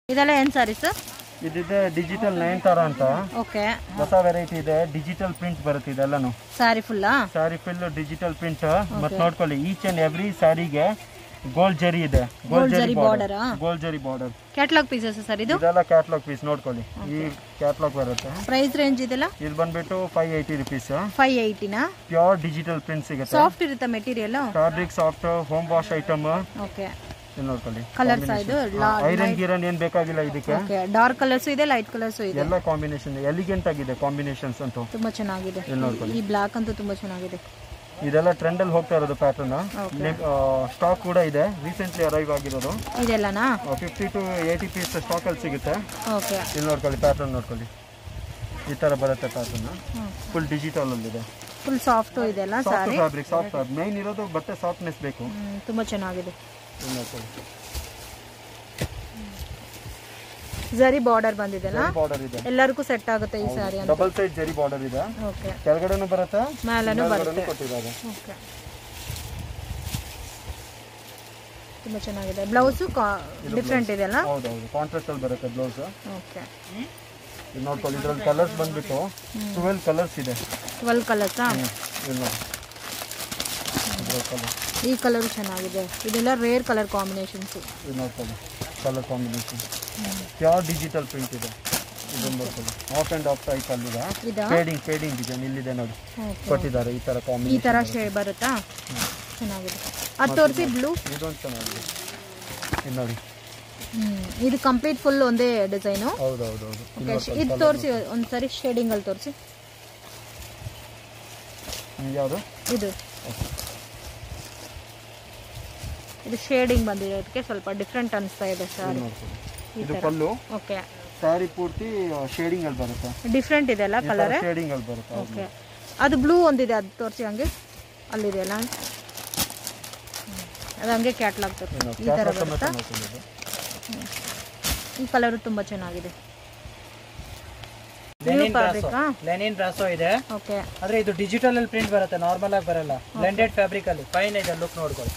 ಇದೆಲ್ಲ ಏನು ಸಾರೀಸ್ ಇದಿದೆ ಡಿಜಿಟಲ್ ನಯನ್ತಾರ ಅಂತ ಓಕೆ ಹೊಸ ವೆರೈಟಿ ಇದೆ ಡಿಜಿಟಲ್ ಪ್ರಿಂಟ್ ಬರುತ್ತೆ ಇದೆಲ್ಲಾನು ಸಾರಿ ಫುಲ್ಲಾ ಸ್ಯಾರಿ ಫುಲ್ ಡಿಜಿಟಲ್ ಪ್ರಿಂಟ್ ಮತ್ತೆ ನೋಡ್ಕೊಳ್ಳಿ ಈಚ್ ಅಂಡ್ ಎವ್ರಿ ಸ್ಯಾರಿಗೆ ಗೋಲ್ಡ್ ಜರಿ ಇದೆ gold zari border gold zari border catalogue pieces sir ಇದು ಇದೆಲ್ಲ ಕ್ಯಾಟ್ಲಾಗ್ ಪೀಸ್ ನೋಡ್ಕೊಳ್ಳಿ ಈ ಕ್ಯಾಟ್ಲಾಗ್ ಬರುತ್ತೆ ಪ್ರೈಸ್ ರೇಂಜ್ ಇದೆಲ್ಲ ಇದು ಬಂದ್ಬಿಟ್ಟು ಫೈವ್ ಏಯ್ಟಿ ರುಪೀಸ್ ಫೈವ್ ಏಯ್ಟಿನಾ ಪ್ಯೂರ್ ಡಿಜಿಟಲ್ ಪ್ರಿಂಟ್ ಸಿಗುತ್ತೆ ಸಾಫ್ಟ್ ಇರುತ್ತೆ material fabric soft home wash item okay ಇದು ನೋಡ್ಕೊಳ್ಳಿ ಕಲರ್ಸ್ ಇದು ಐರನ್ ಗಿರನ್ ಏನ್ ಬೇಕಾಗಿಲ್ಲ ಇದಕ್ಕೆ ಓಕೆ ಡಾರ್ಕ್ ಕಲರ್ಸ್ ಇದೆ ಲೈಟ್ ಕಲರ್ಸ್ ಇದೆ ಎಲ್ಲ ಕಾಂಬಿನೇಷನ್ ಎಲಿಗೆಂಟ್ ಆಗಿದೆ ಕಾಂಬಿನೇಷನ್ಸ್ ಅಂತೂ ತುಂಬಾ ಚೆನ್ನಾಗಿದೆ ಇಲ್ಲಿ ನೋಡ್ಕೊಳ್ಳಿ ಈ ಬ್ಲಾಕ್ ಅಂತೂ ತುಂಬಾ ಚೆನ್ನಾಗಿದೆ ಇದೆಲ್ಲ ಟ್ರೆಂಡ್ ಅಲ್ಲಿ ಹೋಗ್ತಾ ಇರೋದು ಪ್ಯಾಟರ್ನ್ ಸ್ಟಾಕ್ ಕೂಡ ಇದೆ ರೀಸೆಂಟ್ಲಿ ಅರೈವ್ ಆಗಿರೋದು ಇದೆಲ್ಲನಾ fifty to eighty piece stock ಅಲ್ಲಿ ಸಿಗುತ್ತೆ ಓಕೆ ಇಲ್ಲಿ ನೋಡ್ಕೊಳ್ಳಿ ಪ್ಯಾಟರ್ನ್ ನೋಡ್ಕೊಳ್ಳಿ ಈ ತರ ಬರುತ್ತೆ ಪ್ಯಾಟರ್ನ್ ಫುಲ್ ಡಿಜಿಟಲ್ ಅಲ್ಲಿ ಇದೆ ಫುಲ್ ಸಾಫ್ಟ್ ಇದೆಲ್ಲ soft sari fabric soft main ಇರೋದು ಬಟ್ಟೆ ಸಾಫ್ಟ್ನೆಸ್ ಬೇಕು ಹ್ಮ್, ತುಂಬಾ ಚೆನ್ನಾಗಿದೆ ಇಲ್ಲಿ ನೋಡ್ಕೊಳ್ಳಿ ಜರಿ ಬಾರ್ಡರ್ ಬಂದಿದೆಲ್ಲ ಬಾರ್ಡರ್ ಇದೆ ಎಲ್ಲರಿಗೂ ಸೆಟ್ ಆಗುತ್ತೆ ಈ ಸಾರಿ ಅಂತ ಡಬಲ್ ಸೈಡ್ ಜರಿ ಬಾರ್ಡರ್ ಇದೆ ಓಕೆ ಕೆಳಗಡೆನೂ ಬರುತ್ತೆ ಮೇಲೂ ಕೆಳಗಡೆನೂ ಬರುತ್ತೆ ಕೊಟ್ಟಿದ್ದಾರೆ ಓಕೆ ತುಂಬಾ ಚೆನ್ನಾಗಿದೆ ಬ್ಲೌಸು ಡಿಫ್ರೆಂಟ್ ಇದೆಲ್ಲ ಹೌದೌದು ಕಾಂಟ್ರಾಸ್ಟ್ ಅಲ್ಲಿ ಬರುತ್ತೆ ಬ್ಲೌಸ್ ಓಕೆ ಇದು ನೋಡ್ಕೊಳ್ಳಿ ಇದ್ರಲ್ಲಿ ಕಲರ್ಸ್ ಬಂದ್ಬಿಟ್ಟು ಟ್ವೆಲ್ ಕಲರ್ಸ್ ಇದೆ ಟ್ವೆಲ್ ಕಲರ್ಸಾ ಇಲ್ಲಿ ನೋಡಿ ಇದ್ರಲ್ಲಿ ಕಲರ್ ಈ ಕಲರ್ ಚೆನ್ನಾಗಿದೆ ಇದೆಲ್ಲ ರೇರ್ ಕಲರ್ ಕಾಂಬಿನೇಷನ್ಸ್ ಇದು ನೋಡ್ಕೊಳ್ಳಿ colour combination pure digital print ಇದೆ ಇದನ್ನು ನೋಡ್ಕೊಳ್ಳಿ ಆಫ್ ಆ್ಯಂಡ್ ಆಫ್ ಟೈಪ್ ಅಲ್ಲಿದೆ ಇದಾ ಫೇಡಿಂಗ್ ಫೇಡಿಂಗ್ ಡಿಸೈನ್ ಇಲ್ಲಿದೆ ನೋಡಿ ಓಕೆ ಕೊಟ್ಟಿದ್ದಾರೆ ಈ ಥರ ಈ ಕಾಂಬಿನೇಷನ್ ತರ ಶೇಡ್ ಬರುತ್ತಾ ಚೆನ್ನಾಗಿದೆ ಅದು ತೋರಿಸಿ ಬ್ಲೂ ಇದೊಂದು ಚೆನ್ನಾಗಿದೆ ಇದು ನೋಡಿ ಹ್ಮ್ ಇದು ಕಂಪ್ಲೀಟ್ ಫುಲ್ ಒಂದೇ ಡಿಸೈನು ಹೌದೌದೌದು ಓಕೆ ಇದು ತೋರಿಸಿ ಒಂದ್ಸರಿ ಶೇಡಿಂಗ್ ಅಲ್ಲಿ ತೋರಿಸಿ ಯಾವುದು ಇದು ಇದು ಶೇಡಿಂಗ್ ಬಂದಿರೋದಕ್ಕೆ ಸ್ವಲ್ಪ ಡಿಫ್ರೆಂಟ್ ಅನಿಸ್ತಾ ಇದೆ ಸಾರಿ ನೋಡ್ಕೊಳ್ಳಿ ಇದು ಪಲ್ಲು ಓಕೆ ಸ್ಯಾರಿ ಪೂರ್ತಿ ಶೇಡಿಂಗ್ ಅಲ್ಲಿ ಬರುತ್ತೆ ಡಿಫ್ರೆಂಟ್ ಇದೆ ಅಲ್ಲ ಕಲರ್ ಶೇಡಿಂಗ್ ಅಲ್ಲಿ ಬರುತ್ತೆ ಓಕೆ ಅದು ಬ್ಲೂ ಒಂದಿದೆ ಅದು ತೋರಿಸಿ ಹಂಗೆ ಅಲ್ಲಿದೆ ಅಲ್ಲ ಹ್ಮ್. ಅದು ಹಂಗೆ ಕ್ಯಾಟ್ಲಾಗ್ ತೋರಿಸಿ ಈ ಥರ ಬರುತ್ತಾ ನೋಡ್ಕೊಳ್ಳಿ ಈ ಕಲರ್ ತುಂಬಾ ಚೆನ್ನಾಗಿದೆ ಲೆನಿನ್ ಫ್ಯಾಬ್ರಿಕಾ ಲೆನಿನ್ ಬ್ರಾಸೋ ಇದೆ ಓಕೆ ಆದ್ರೆ ಇದು ಡಿಜಿಟಲ್ ಅಲ್ಲಿ ಪ್ರಿಂಟ್ ಬರುತ್ತೆ ನಾರ್ಮಲ್ ಆಗಿ ಬರಲ್ಲ ಬ್ಲೆಂಡೆಡ್ ಫ್ಯಾಬ್ರಿಕ್ ಅಲ್ಲಿ ಫೈನ್ ಇದೆ ಲುಕ್ ನೋಡ್ಕೊಳ್ಳಿ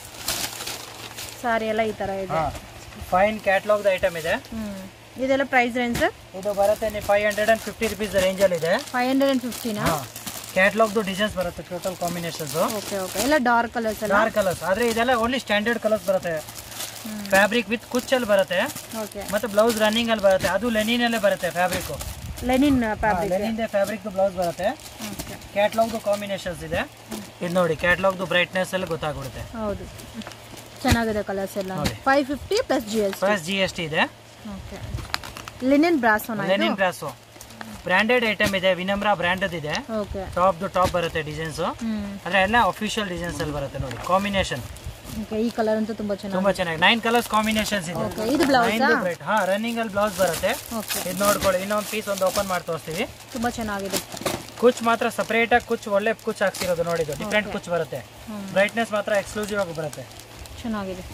ಸಾರಿ ಎಲ್ಲ ಈ ತರ ಇದೆ ಹಾ ಫೈನ್ ಕ್ಯಾಟ್ಲಾಗ್ ಐಟಮ್ ಇದೆ ಹ್ಮ್ ಇದೆಲ್ಲ ಪ್ರೈಸ್ ರೇಂಜ್ ಸರ್ ಇದು ಬರುತ್ತೆ ನೀವು five hundred and fifty rupees range ಅಲ್ಲಿ ಇದೆ ಫೈವ್ ಹಂಡ್ರೆಡ್ ಅಂಡ್ ಫಿಫ್ಟಿನಾ ಹಾ ಕ್ಯಾಟ್ಲಾಗ್ದು ಡಿಸೈನ್ಸ್ ಬರುತ್ತೆ ಟೋಟಲ್ ಕಾಂಬಿನೇಷನ್ಸ್ ಓಕೆ ಓಕೆ ಎಲ್ಲ ಡಾರ್ಕ್ ಕಲರ್ಸ್ ಎಲ್ಲ ಡಾರ್ಕ್ ಕಲರ್ಸ್ ಆದ್ರೆ ಇದೆಲ್ಲ ಓನ್ಲಿ ಸ್ಟ್ಯಾಂಡರ್ಡ್ ಕಲರ್ಸ್ ಬರುತ್ತೆ ಫ್ಯಾಬ್ರಿಕ್ ವಿತ್ ಕುಚ್ಚಲ್ಲಿ ಬರುತ್ತೆ ಓಕೆ ಮತ್ತೆ ಬ್ಲೌಸ್ ರನ್ನಿಂಗ್ ಅಲ್ಲಿ ಬರುತ್ತೆ ಅದು ಲೆನಿನ್ ಅಲ್ಲೇ ಬರುತ್ತೆ fabric linen fabric linen fabric blouse ಬರುತ್ತೆ ಓಕೆ ಕ್ಯಾಟ್ಲಾಗ್ದು ಕಾಂಬಿನೇಷನ್ಸ್ ಇದೆ ಇದು ನೋಡಿ ಕ್ಯಾಟ್ಲಾಗ್ದು ಬ್ರೈಟ್ನೆಸ್ ಎಲ್ಲ ಗೊತ್ತಾಗ್ಬಿಡುತ್ತೆ ಹೌದು ಚೆನ್ನಾಗಿದೆ ಕಲರ್ಸ್ ಎಲ್ಲ five fifty plus G S plus G S T ಇದೆ ಓಕೆ ಲಿನಿನ್ ಬ್ರಾಸೋನ ಲೆನಿನ್ ಬ್ರಾಸು ಬ್ರಾಂಡೆಡ್ ಐಟಮ್ ಇದೆ ವಿನಮ್ರಾ ಬ್ರ್ಯಾಂಡದ್ ಇದೆ ಓಕೆ ಟಾಪ್ ದು ಟಾಪ್ ಬರುತ್ತೆ ಡಿಸೈನ್ಸ್ ಹ್ಮ್ ಅಂದ್ರೆ ಎಲ್ಲ ಅಫಿಷಿಯಲ್ ಡಿಸೈನ್ಸ್ ಅಲ್ಲಿ ಬರುತ್ತೆ ನೋಡಿ ಕಾಂಬಿನೇಷನ್ ಓಕೆ ಈ ಕಲರ್ ಅಂತೂ ತುಂಬಾ ಚೆನ್ನಾಗಿ ತುಂಬಾ ಚೆನ್ನಾಗಿ ನೈನ್ ಕಲರ್ಸ್ ಕಾಂಬಿನೇಷನ್ಸ್ ಇದೆ ಓಕೆ ಇದು ಬ್ಲೌಸಾ ನೈನ್ ಬ್ರೈಟ್ ಹಾ ರನ್ನಿಂಗ್ ಅಲ್ಲಿ ಬ್ಲೌಸ್ ಬರುತ್ತೆ ಓಕೆ ಇದು ನೋಡ್ಕೊಳ್ಳಿ ಇನ್ನೊಂದು ಪೀಸ್ ಒಂದು ಓಪನ್ ಮಾಡಿ ತೋರಿಸ್ತೀವಿ ತುಂಬಾ ಚೆನ್ನಾಗಿದೆ ಕುಚ್ ಮಾತ್ರ ಸಪರೇಟ್ ಆಗಿ ಕುಚ್ ಒಳ್ಳೆ ಕುಚ್ ಹಾಕ್ಸಿರೋದು ನೋಡಿದ್ದು ಡಿಫ್ರೆಂಟ್ ಕುಚ್ ಬರುತ್ತೆ ಬ್ರೈಟ್ನೆಸ್ ಮಾತ್ರ ಎಕ್ಸ್ಕ್ಲೂಸಿವ್ ಆಗಿ ಬರುತ್ತೆ ಚೆನ್ನಾಗಿದೆ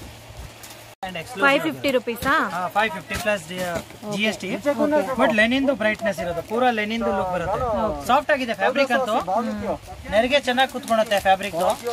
ಅಂಡ್ ಫೈವ್ ಫಿಫ್ಟಿ ರುಪೀಸಾ five fifty plus G S T but ಲೆನಿಂದು ಬ್ರೈಟ್ನೆಸ್ ಇರೋದು ಪೂರಾ ಲೆನಿಂದು ಲುಕ್ ಬರುತ್ತೆ ಸಾಫ್ಟ್ ಆಗಿದೆ ಫ್ಯಾಬ್ರಿಕ್ ಅಂತೂ ನೆರಿಗೆ ಚೆನ್ನಾಗಿ ಕುತ್ಕೊಳುತ್ತೆ ಫ್ಯಾಬ್ರಿಕ್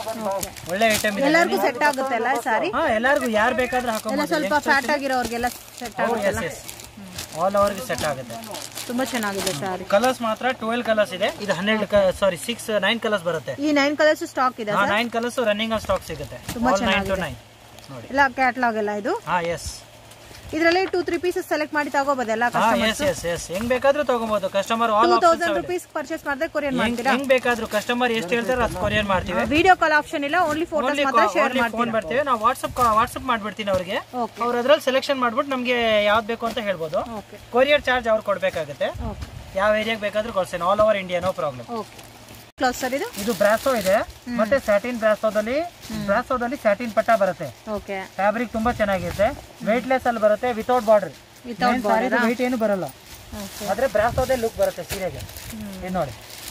ಒಳ್ಳೆ ಐಟಮ್ ಇದೆ ಎಲ್ಲರಿಗೂ ಸೆಟ್ ಆಗುತ್ತೆ ಅಲ್ಲ ಸಾರಿ ಹಾ ಎಲ್ಲರಿಗೂ ಯಾರು ಬೇಕಾದ್ರೂ ಎಲ್ಲ ಹಾಕೋಬಹುದು ಸ್ವಲ್ಪ ಫ್ಯಾಟ್ ಆಗಿರೋರ್ಗೆಲ್ಲ ಸೆಟ್ ಆಗುತ್ತೆ ಎಸ್ ಎಸ್ ಆಲ್ ಓವರ್ಗೆ ಸೆಟ್ ಆಗುತ್ತೆ ತುಂಬಾ ಚೆನ್ನಾಗಿದೆ ಸಾರಿ ಕಲರ್ಸ್ ಮಾತ್ರ ಟ್ವೆಲ್ ಕಲರ್ಸ್ ಇದೆ ಇದು ಹನ್ನೆರಡು ಸಾರಿ ಸಿಕ್ಸ್ ನೈನ್ ಕಲರ್ಸ್ ಬರುತ್ತೆ ಈ ನೈನ್ ಕಲರ್ಸ್ ಸ್ಟಾಕ್ ಇದೆ ಹಾ ನೈನ್ ಕಲರ್ಸ್ ರನ್ನಿಂಗ್ ಸ್ಟಾಕ್ ಸಿಗುತ್ತೆ ತುಂಬಾ ನೈನ್ ಟು ನೈನ್ ನೋಡಿ ಎಲ್ಲ ಕ್ಯಾಟ್ಲಾಗ್ ಎಲ್ಲ ಇದು ಹಾ ಎಸ್ ಇದರಲ್ಲಿ ಟೂ ತ್ರೀ ಪೀಸಸ್ ಸೆಲೆಕ್ಟ್ ಮಾಡಿ ತಗೋಬೋದಲ್ಲ ಹಾ ಎಸ್ ಎಸ್ ಎಸ್ ಹೆಂಗ್ ಬೇಕಾದ್ರೂ ತಗೋಬಹುದು customer all two thousand rupees purchase ಮಾಡಿದ್ರೆ ಕೊರಿಯರ್ ಮಾಡ್ತೀರಾ ಹೆಂಗ್ ಬೇಕಾದ್ರೂ ಕಸ್ಟಮರ್ ಎಷ್ಟು ಹೇಳ್ತಾರೆ ಅದು ಕೊರಿಯರ್ ಮಾಡ್ತೀವಿ ವಿಡಿಯೋ ಕಾಲ್ ಆಪ್ಷನ್ ಇಲ್ಲ ಓನ್ಲಿ ಫೋಟೋಸ್ ಮಾತ್ರ ಶೇರ್ ಫೋನ್ ಮಾಡ್ತೀರಾ ಬರ್ತೀವಿ ನಾವು ವಾಟ್ಸ್ಆಪ್ ವಾಟ್ಸ್ಆಪ್ ಮಾಡ್ಬಿಡ್ತೀನಿ ಅವ್ರಿಗೆ ಓಕೆ ಅವ್ರು ಅದ್ರಲ್ಲಿ ಸೆಲೆಕ್ಷನ್ ಮಾಡ್ಬಿಟ್ಟು ನಮ್ಗೆ ಯಾವ್ದು ಬೇಕು ಅಂತ ಹೇಳ್ಬೋದು ಓಕೆ ಕೊರಿಯರ್ ಚಾರ್ಜ್ ಅವ್ರು ಕೊಡ್ಬೇಕಾಗುತ್ತೆ ಓಕೆ ಯಾವ ಏರಿಯಾಗೆ ಬೇಕಾದ್ರೂ ಕೊಡ್ತೇನೆ all over India no problem okay close sir ಇದು ಇದು ಬ್ರಾಸೋ ಇದೆ ಮತ್ತೆ ಸ್ಯಾಟಿನ್ ಬ್ರಾಸೋದಲ್ಲಿ ಬ್ರಾಸೋದಲ್ಲಿ ಸ್ಯಾಟಿನ್ ಪಟ್ಟ ಬರುತ್ತೆ ಓಕೆ ಫ್ಯಾಬ್ರಿಕ್ ತುಂಬಾ ಚೆನ್ನಾಗಿರುತ್ತೆ ವೆಯ್ಟ್ಲೆಸ್ ಅಲ್ಲಿ ಬರುತ್ತೆ ವಿತೌಟ್ ಬಾರ್ಡರ್ ವಿತೌಟ್ ವೆಯ್ಟ್ ಏನು ಬರಲ್ಲ ಓಕೆ ಆದ್ರೆ ಬ್ರಾಸೋದೇ ಲುಕ್ ಬರುತ್ತೆ ಸೀರೆಗೆ ಇದು ನೋಡಿ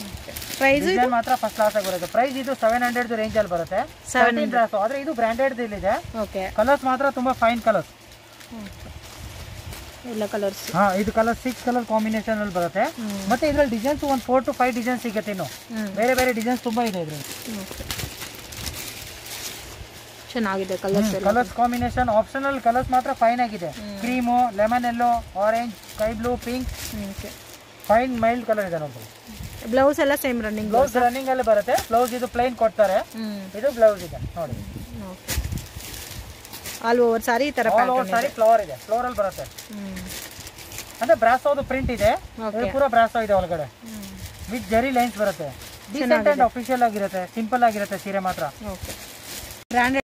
ಪ್ರೈಸ್ ಡಿಸೈನ್ ಮಾತ್ರ ಫಸ್ಟ್ ಕ್ಲಾಸ್ ಆಗಿ ಬರುತ್ತೆ ಪ್ರೈಸ್ ಇದು ಸೆವೆನ್ ಹಂಡ್ರೆಡ್ ರೇಂಜ್ ಅಲ್ಲಿ ಬರುತ್ತೆ ಸೆವೆಂಟೀನ್ ಬ್ರಾಸೋ ಆದ್ರೆ ಇದು ಬ್ರಾಂಡೆಡ್ ಇದೆ ಓಕೆ ಕಲರ್ಸ್ ಮಾತ್ರ ತುಂಬಾ ಫೈನ್ ಕಲರ್ಸ್ ಎಲ್ಲ ಕಲರ್ಸ್ ಹಾ ಇದು ಕಲರ್ ಸಿಕ್ಸ್ ಕಲರ್ ಕಾಂಬಿನೇಷನ್ ಅಲ್ಲಿ ಬರುತ್ತೆ ಮತ್ತೆ ಇದ್ರಲ್ಲಿ ಡಿಸೈನ್ಸ್ ಒಂದು ಫೋರ್ ಟು ಫೈವ್ ಡಿಸೈನ್ ಸಿಗುತ್ತೆ ಇನ್ನು ಹ್ಮ್ ಬೇರೆ ಬೇರೆ ಡಿಸೈನ್ಸ್ ತುಂಬಾ ಇದೆ ಇದ್ರಲ್ಲಿ ಚೆನ್ನಾಗಿದೆ ಕಲರ್ಸ್ ಎಲ್ಲ ಕಲರ್ಸ್ ಕಾಂಬಿನೇಷನ್ ಆಪ್ಷನಲ್ ಕಲರ್ಸ್ ಮಾತ್ರ ಫೈನ್ ಆಗಿದೆ cream lemon yellow orange sky blue pink okay fine mild colour ಇದೆ ನೋಡಿ ಬ್ಲೌಸ್ ಎಲ್ಲ ಸೇಮ್ ರನ್ನಿಂಗ್ ಬ್ಲೌಸ್ ರನ್ನಿಂಗ್ ಅಲ್ಲಿ ಬರುತ್ತೆ ಬ್ಲೌಸ್ ಇದು ಪ್ಲೈನ್ ಕೊಡ್ತಾರೆ ಹ್ಞೂ ಇದು ಬ್ಲೌಸ್ ಇದೆ ನೋಡಿ ಓಕೆ ಆಲ್ ಓವರ್ ಸಾರಿ ಈ ಥರ ಆಲ್ ಓವರ್ ಸಾರಿ ಫ್ಲವರ್ ಇದೆ ಫ್ಲೋರಲ್ ಬರುತ್ತೆ ಹ್ಞೂ ಅಂದ್ರೆ ಬ್ರಾಸೋದು ಪ್ರಿಂಟ್ ಇದೆ Okay. ಇದು ಪೂರ ಬ್ರಾಸೋ ಇದೆ ಒಳಗಡೆ ವಿತ್ ಜರಿ ಲೈನ್ಸ್ ಬರುತ್ತೆ ಡಿಸೆಂಟ್ ಅಂಡ್ ಅಫಿಷಿಯಲ್ ಆಗಿರುತ್ತೆ ಸಿಂಪಲ್ ಆಗಿರುತ್ತೆ ಸೀರೆ ಮಾತ್ರ ಓಕೆ ಬ್ರ್ಯಾಂಡೆಡ್